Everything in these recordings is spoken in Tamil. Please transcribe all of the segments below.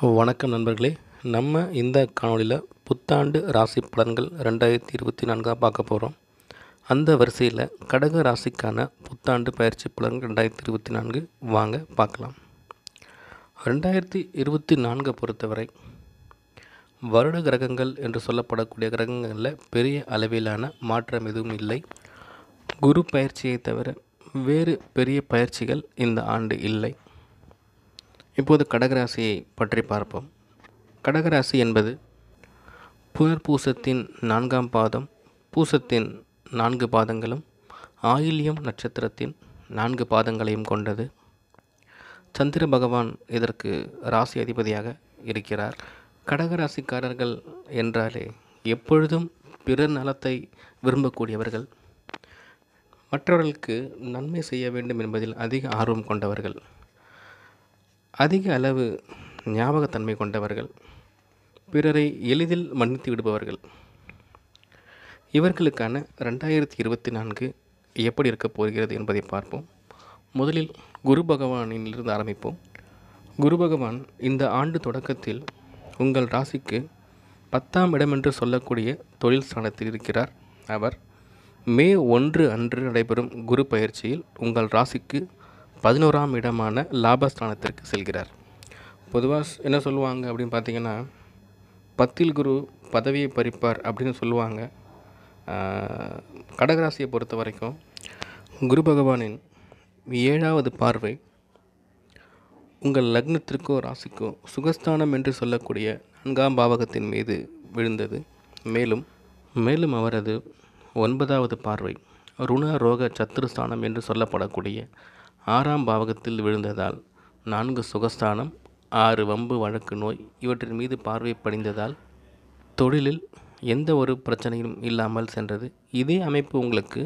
வணக்கம் நண்பர்களே நம்ம இந்த காணொளியில் புத்தாண்டு ராசி பலன்கள் ரெண்டாயிரத்தி இருபத்தி நான்காக பார்க்க போகிறோம் அந்த வரிசையில் கடக ராசிக்கான புத்தாண்டு பயிற்சி பலன்கள் ரெண்டாயிரத்தி இருபத்தி நான்கு வாங்க பார்க்கலாம் ரெண்டாயிரத்தி இருபத்தி நான்கை பொறுத்தவரை வருட கிரகங்கள் என்று சொல்லப்படக்கூடிய கிரகங்களில் பெரிய அளவிலான மாற்றம் எதுவும் இல்லை குரு பயிற்சியை தவிர வேறு பெரிய பயிற்சிகள் இந்த ஆண்டு இல்லை இப்போது கடகராசியை பற்றி பார்ப்போம் கடகராசி என்பது புனர்பூசத்தின் நான்காம் பாதம் பூசத்தின் நான்கு பாதங்களும் ஆயில்யம் நட்சத்திரத்தின் நான்கு பாதங்களையும் கொண்டது சந்திர பகவான் இதற்கு ராசி அதிபதியாக இருக்கிறார் கடகராசிக்காரர்கள் என்றாலே எப்பொழுதும் பிறர் நலத்தை விரும்பக்கூடியவர்கள் மற்றவர்களுக்கு நன்மை செய்ய வேண்டும் என்பதில் அதிக ஆர்வம் கொண்டவர்கள் அதிக அளவு ஞாபகத்தன்மை கொண்டவர்கள் பிறரை எளிதில் மன்னித்து விடுபவர்கள் இவர்களுக்கான ரெண்டாயிரத்தி இருபத்தி நான்கு எப்படி இருக்கப் போகிறது என்பதை பார்ப்போம் முதலில் குரு பகவானிலிருந்து ஆரம்பிப்போம் குரு பகவான் இந்த ஆண்டு தொடக்கத்தில் உங்கள் ராசிக்கு பத்தாம் இடம் என்று சொல்லக்கூடிய தொழில் ஸ்தானத்தில் இருக்கிறார் அவர் மே ஒன்று அன்று நடைபெறும் குரு பயிற்சியில் உங்கள் ராசிக்கு பதினோராம் இடமான லாபஸ்தானத்திற்கு செல்கிறார் பொதுவாக என்ன சொல்லுவாங்க அப்படின்னு பார்த்தீங்கன்னா பத்தில் குரு பதவியை பறிப்பார் அப்படின்னு சொல்லுவாங்க ஆஹ், கடகராசியை பொறுத்த வரைக்கும் குரு பகவானின் ஏழாவது பார்வை உங்கள் லக்னத்திற்கோ ராசிக்கோ சுகஸ்தானம் என்று சொல்லக்கூடிய நான்காம் பாவகத்தின் மீது விழுந்தது மேலும் மேலும் அவரது ஒன்பதாவது பார்வை ருண ரோக சத்துருஸ்தானம் என்று சொல்லப்படக்கூடிய ஆறாம் பாவகத்தில் விழுந்ததால் நான்கு சுகஸ்தானம் ஆறு வம்பு வழக்கு நோய் இவற்றின் மீது பார்வை படிந்ததால் தொழிலில் எந்த ஒரு பிரச்சனையும் இல்லாமல் சென்றது இதே அமைப்பு உங்களுக்கு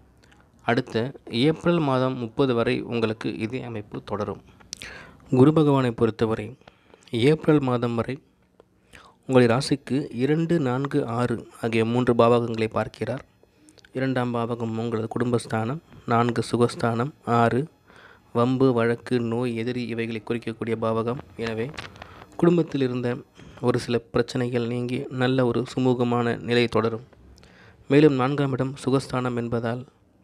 அடுத்த ஏப்ரல் மாதம் முப்பது வரை உங்களுக்கு இதே அமைப்பு தொடரும் குரு பகவானை பொறுத்தவரை ஏப்ரல் மாதம் வரை உங்கள் ராசிக்கு இரண்டு நான்கு ஆறு ஆகிய மூன்று பாவகங்களை பார்க்கிறார் இரண்டாம் பாவகம் உங்களது குடும்பஸ்தானம் நான்கு சுகஸ்தானம் ஆறு வம்பு வழக்கு நோய் எதிரி இவைகளை குறிக்கக்கூடிய பாவகம் எனவே குடும்பத்தில் இருந்த ஒரு சில பிரச்சனைகள் நீங்கி நல்ல ஒரு சுமூகமான நிலை தொடரும் மேலும் நான்காம் இடம் சுகஸ்தானம் என்பதால்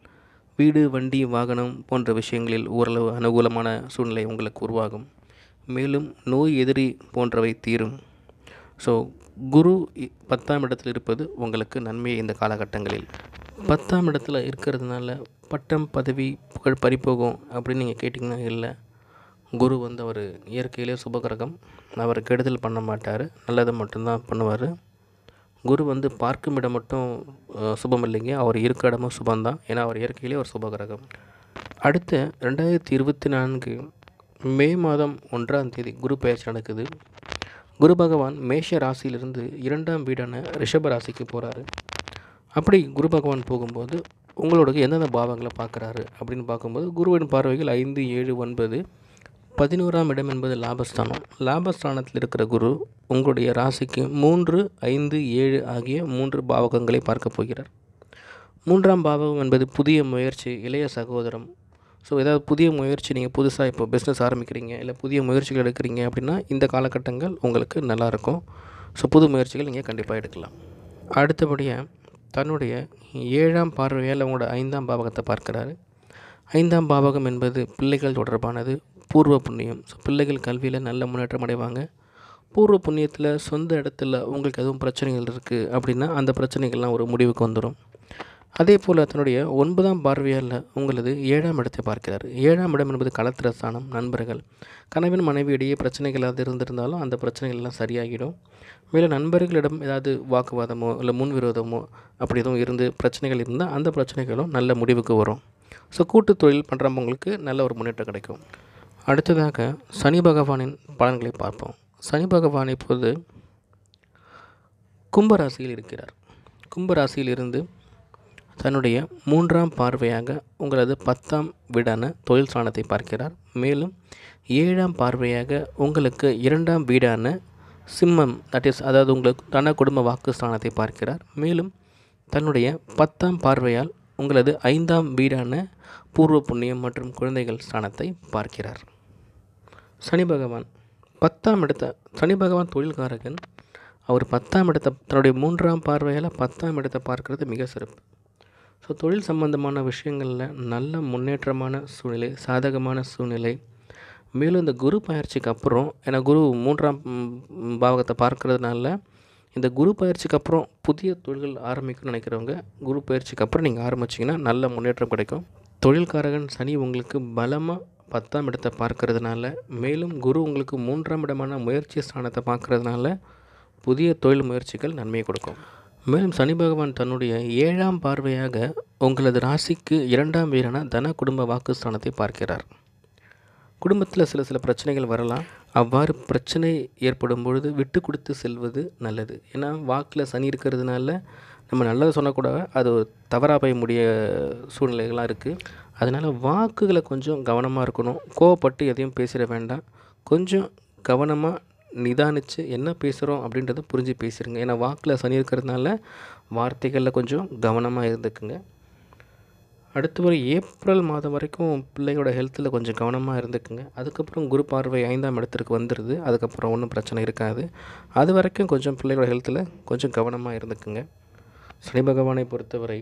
வீடு வண்டி வாகனம் போன்ற விஷயங்களில் ஓரளவு அனுகூலமான சூழ்நிலை உங்களுக்கு உருவாகும் மேலும் நோய் எதிரி போன்றவை தீரும் ஸோ குரு இ- பத்தாம் இடத்தில் இருப்பது உங்களுக்கு நன்மையை இந்த காலகட்டங்களில் பத்தாம் இடத்துல இருக்கிறதுனால பட்டம் பதவி புகழ் பறிப்போகும் அப்படின்னு நீங்கள் கேட்டிங்கன்னா இல்லை குரு வந்து அவர் இயற்கையிலே சுபகிரகம் அவர் கெடுதல் பண்ண மாட்டார் நல்லதை மட்டும்தான் பண்ணுவார் குரு வந்து பார்க்கும் இடம் மட்டும் அஹ், சுபம் இல்லைங்க அவர் இருக்க இடமும் சுபம்தான் ஏன்னா அவர் இயற்கையிலே ஒரு சுபகிரகம் அடுத்த ரெண்டாயிரத்தி இருபத்தி நான்கு மே மாதம் ஒன்றாம் தேதி குரு பயிற்சி நடக்குது குரு பகவான் மேஷ ராசியிலிருந்து இரண்டாம் வீடான ரிஷப ராசிக்கு போகிறாரு அப்படி குரு பகவான் போகும்போது உங்களோட எந்தெந்த பாவங்களை பார்க்குறாரு அப்படின்னு பார்க்கும்போது குருவின் பார்வைகள் ஐந்து ஏழு ஒன்பது பதினோராம் இடம் என்பது லாபஸ்தானம் லாபஸ்தானத்தில் இருக்கிற குரு உங்களுடைய ராசிக்கு மூன்று ஐந்து ஏழு ஆகிய மூன்று பாவகங்களை பார்க்க போகிறார் மூன்றாம் பாவகம் என்பது புதிய முயற்சி இளைய சகோதரம் ஸோ ஏதாவது புதிய முயற்சி நீங்கள் புதுசாக இப்போ பிஸ்னஸ் ஆரம்பிக்கிறீங்க இல்லை புதிய முயற்சிகள் எடுக்கிறீங்க அப்படின்னா இந்த காலகட்டங்கள் உங்களுக்கு நல்லாயிருக்கும் ஸோ புது முயற்சிகள் நீங்கள் கண்டிப்பாக எடுக்கலாம் அடுத்தபடியாக தன்னுடைய ஏழாம் பார்வையால் உங்களோட ஐந்தாம் பாவகத்தை பார்க்குறாரு ஐந்தாம் பாவகம் என்பது பிள்ளைகள் தொடர்பானது பூர்வ புண்ணியம் ஸோ பிள்ளைகள் கல்வியில் நல்ல முன்னேற்றம் அடைவாங்க பூர்வ புண்ணியத்தில் சொந்த இடத்துல உங்களுக்கு எதுவும் பிரச்சனைகள் இருக்குது அப்படின்னா அந்த பிரச்சனைகள்லாம் ஒரு முடிவுக்கு வந்துடும் அதே போல் தன்னுடைய ஒன்பதாம் பார்வையால் உங்களது ஏழாம் இடத்தை பார்க்கிறார் ஏழாம் இடம் என்பது களத்திர ஸ்தானம் நண்பர்கள் கணவன் மனைவி இடையே பிரச்சனைகள் ஏதாவது இருந்திருந்தாலும் அந்த பிரச்சனைகள் எல்லாம் சரியாகிடும் மேலும் நண்பர்களிடம் ஏதாவது வாக்குவாதமோ இல்லை முன்விரோதமோ அப்படி எதுவும் இருந்து பிரச்சனைகள் இருந்தால் அந்த பிரச்சனைகளும் நல்ல முடிவுக்கு வரும் ஸோ கூட்டு தொழில் பண்ணுறவங்களுக்கு நல்ல ஒரு முன்னேற்றம் கிடைக்கும் அடுத்ததாக சனி பகவானின் பலன்களை பார்ப்போம் சனி பகவான் இப்போது கும்பராசியில் இருக்கிறார் கும்பராசியில் இருந்து தன்னுடைய மூன்றாம் பார்வையாக உங்களது பத்தாம் வீடான தொழில் ஸ்தானத்தை பார்க்கிறார் மேலும் ஏழாம் பார்வையாக உங்களுக்கு இரண்டாம் வீடான சிம்மம் தட் இஸ் அதாவது உங்களுக்கு தன குடும்ப வாக்கு ஸ்தானத்தை பார்க்கிறார் மேலும் தன்னுடைய பத்தாம் பார்வையால் உங்களது ஐந்தாம் வீடான பூர்வ புண்ணியம் மற்றும் குழந்தைகள் ஸ்தானத்தை பார்க்கிறார் சனி பகவான் பத்தாம் இடத்த சனி பகவான் தொழில்காரகன் அவர் பத்தாம் இடத்தை தன்னுடைய மூன்றாம் பார்வையால் பத்தாம் இடத்தை பார்க்கறது மிக சிறப்பு ஸோ தொழில் சம்பந்தமான விஷயங்களில் நல்ல முன்னேற்றமான சூழ்நிலை சாதகமான சூழ்நிலை மேலும் இந்த குரு பயிற்சிக்கு அப்புறம் ஏன்னா குரு மூன்றாம் ம், பாவகத்தை பார்க்கறதுனால இந்த குரு பயிற்சிக்கு அப்புறம் புதிய தொழில்கள் ஆரம்பிக்கணும்னு நினைக்கிறவங்க குரு பயிற்சிக்கு அப்புறம் நீங்கள் ஆரம்பிச்சிங்கன்னா நல்ல முன்னேற்றம் கிடைக்கும் தொழில்காரகன் சனி உங்களுக்கு பலமாக பத்தாம் இடத்தை பார்க்கறதுனால மேலும் குரு உங்களுக்கு மூன்றாம் இடமான முயற்சி ஸ்தானத்தை பார்க்கறதுனால புதிய தொழில் முயற்சிகள் நன்மையை கொடுக்கும் மேலும் சனி பகவான் தன்னுடைய ஏழாம் பார்வையாக உங்களது ராசிக்கு இரண்டாம் வீரான தன குடும்ப வாக்குஸ்தானத்தை பார்க்கிறார் குடும்பத்தில் சில சில பிரச்சனைகள் வரலாம் அவ்வாறு பிரச்சனை ஏற்படும் பொழுது விட்டு கொடுத்து செல்வது நல்லது ஏன்னா வாக்கில் சனி இருக்கிறதுனால நம்ம நல்லதை சொன்னக்கூட அது தவறாக போய் முடிய சூழ்நிலைகள்லாம் இருக்குது அதனால் வாக்குகளை கொஞ்சம் கவனமாக இருக்கணும் கோவப்பட்டு எதையும் பேசிட வேண்டாம் கொஞ்சம் கவனமாக நிதானித்து என்ன பேசுகிறோம் அப்படின்றத புரிஞ்சு பேசிடுங்க ஏன்னா வாக்கில் சனி இருக்கிறதுனால வார்த்தைகளில் கொஞ்சம் கவனமாக இருந்துக்குங்க அடுத்து ஒரு ஏப்ரல் மாதம் வரைக்கும் பிள்ளையோட ஹெல்த்தில் கொஞ்சம் கவனமாக இருந்துக்குங்க அதுக்கப்புறம் குரு பார்வை ஐந்தாம் இடத்திற்கு வந்துடுது அதுக்கப்புறம் ஒன்றும் பிரச்சனை இருக்காது அது வரைக்கும் கொஞ்சம் பிள்ளையோட ஹெல்த்தில் கொஞ்சம் கவனமாக இருந்துக்குங்க சனி பகவானை பொறுத்தவரை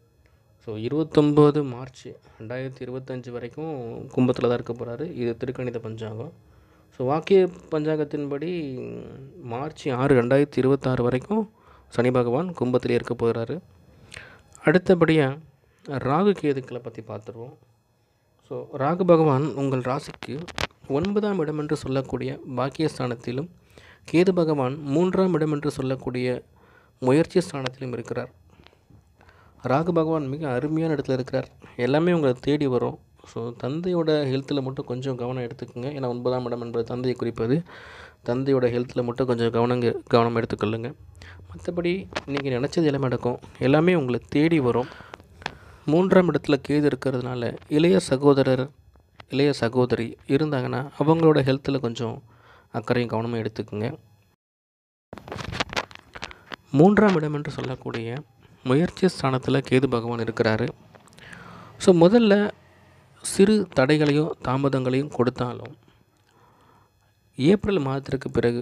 ஸோ இருபத்தொம்போது மார்ச் ரெண்டாயிரத்தி இருபத்தஞ்சி வரைக்கும் கும்பத்தில் தான் இருக்க போகிறாரு இது திருக்கணித பஞ்சாங்கம் ஸோ வாக்கிய பஞ்சாங்கத்தின்படி மார்ச் ஆறு ரெண்டாயிரத்தி இருபத்தாறு வரைக்கும் சனி பகவான் கும்பத்திலே இருக்க போகிறாரு அடுத்தபடியாக ராகு கேதுக்களை பற்றி பார்த்துருவோம் ஸோ ராகு பகவான் உங்கள் ராசிக்கு ஒன்பதாம் இடம் என்று சொல்லக்கூடிய பாக்கியஸ்தானத்திலும் கேது பகவான் மூன்றாம் இடம் என்று சொல்லக்கூடிய முயற்சி ஸ்தானத்திலும் இருக்கிறார் ராகு பகவான் மிக அருமையான இடத்துல இருக்கிறார் எல்லாமே உங்களை தேடி வரும் ஸோ தந்தையோட ஹெல்த்தில் மட்டும் கொஞ்சம் கவனம் எடுத்துக்கோங்க ஏன்னா ஒன்பதாம் இடம் என்பது தந்தையை குறிப்பது தந்தையோட ஹெல்த்தில் மட்டும் கொஞ்சம் கவனங்க கவனம் எடுத்துக்கொள்ளுங்க மற்றபடி நீங்கள் நினச்சது எல்லாமே நடக்கும் எல்லாமே உங்களை தேடி வரும் மூன்றாம் இடத்துல கேது இருக்கிறதுனால இளைய சகோதரர் இளைய சகோதரி இருந்தாங்கன்னா அவங்களோட ஹெல்த்தில் கொஞ்சம் அக்கறையும் கவனமாக எடுத்துக்கோங்க மூன்றாம் இடம் என்று சொல்லக்கூடிய முயற்சி ஸ்தானத்தில் கேது பகவான் இருக்கிறாரு ஸோ முதல்ல சிறு தடைகளையும் தாமதங்களையும் கொடுத்தாலும் ஏப்ரல் மாதத்திற்கு பிறகு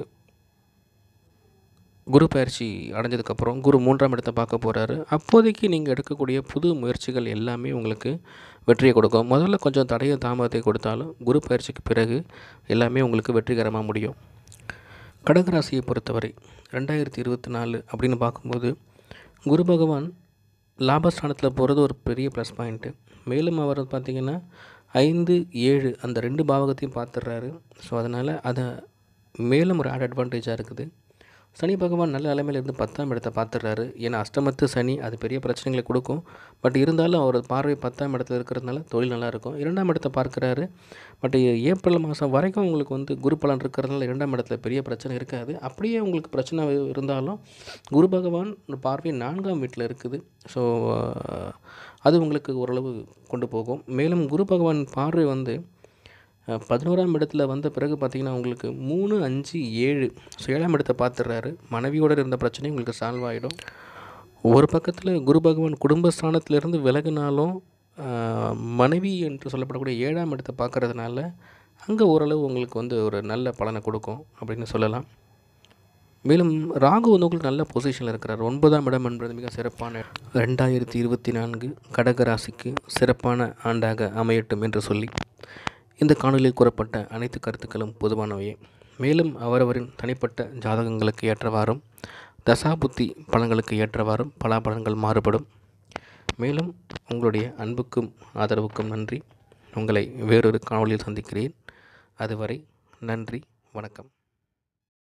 குரு பயிற்சி அடைஞ்சதுக்கப்புறம் குரு மூன்றாம் இடத்தை பார்க்க போகிறாரு அப்போதைக்கு நீங்கள் எடுக்கக்கூடிய புது முயற்சிகள் எல்லாமே உங்களுக்கு வெற்றியை கொடுக்கும் முதல்ல கொஞ்சம் தடைய தாமதத்தை கொடுத்தாலும் குரு பயிற்சிக்கு பிறகு எல்லாமே உங்களுக்கு வெற்றிகரமாக முடியும் கடகராசியை பொறுத்தவரை ரெண்டாயிரத்தி இருபத்தி நாலு அப்படின்னு பார்க்கும்போது குரு பகவான் லாபஸ்தானத்தில் போகிறது ஒரு பெரிய ப்ளஸ் பாயிண்ட்டு மேலும் அவர் பார்த்திங்கன்னா ஐந்து ஏழு அந்த ரெண்டு பாவகத்தையும் பார்த்துடுறாரு ஸோ அதனால் அதை மேலும் ஒரு ஆட் அட்வான்டேஜாக இருக்குது சனி பகவான் நல்ல நிலைமையில இருந்து பத்தாம் இடத்தை பார்த்துடுறாரு ஏன்னா அஷ்டமத்து சனி அது பெரிய பிரச்சனைகளை கொடுக்கும் பட் இருந்தாலும் அவர் பார்வை பத்தாம் இடத்துல இருக்கிறதுனால தொழில் நல்லா இருக்கும் இரண்டாம் இடத்தை பார்க்குறாரு பட் ஏப்ரல் மாதம் வரைக்கும் உங்களுக்கு வந்து குரு பலன் இருக்கிறதுனால இரண்டாம் இடத்துல பெரிய பிரச்சனை இருக்காது அப்படியே உங்களுக்கு பிரச்சனை இருந்தாலும் குரு பகவான் பார்வை நான்காம் வீட்டில் இருக்குது ஸோ அது உங்களுக்கு ஓரளவு கொண்டு போகும் மேலும் குரு பகவான் பார்வை வந்து அஹ், பதினோராம் இடத்துல வந்த பிறகு பார்த்தீங்கன்னா உங்களுக்கு மூணு அஞ்சு ஏழு ஸோ ஏழாம் இடத்தை பார்த்துடுறாரு மனைவியோட இருந்த பிரச்சனை உங்களுக்கு சால்வ் ஆகிடும் ஒரு பக்கத்தில் குரு பகவான் குடும்பஸ்தானத்திலிருந்து விலகினாலும் அஹ், மனைவி என்று சொல்லப்படக்கூடிய ஏழாம் இடத்தை பார்க்கறதுனால அங்கே ஓரளவு உங்களுக்கு வந்து ஒரு நல்ல பலனை கொடுக்கும் அப்படின்னு சொல்லலாம் மேலும் ராகு வந்து உங்களுக்கு நல்ல பொசிஷனில் இருக்கிறார் ஒன்பதாம் இடம் என்பது மிக சிறப்பான ரெண்டாயிரத்தி இருபத்தி நான்கு கடகராசிக்கு சிறப்பான ஆண்டாக அமையட்டும் என்று சொல்லி இந்த காணொலியில் கூறப்பட்ட அனைத்து கருத்துக்களும் பொதுவானவையே மேலும் அவரவரின் தனிப்பட்ட ஜாதகங்களுக்கு ஏற்றவாறும் தசாபுத்தி பலன்களுக்கு ஏற்றவாறும் பலாபலன்கள் மாறுபடும் மேலும் உங்களுடைய அன்புக்கும் ஆதரவுக்கும் நன்றி உங்களை வேறொரு காணொலியில் சந்திக்கிறேன் அதுவரை நன்றி வணக்கம்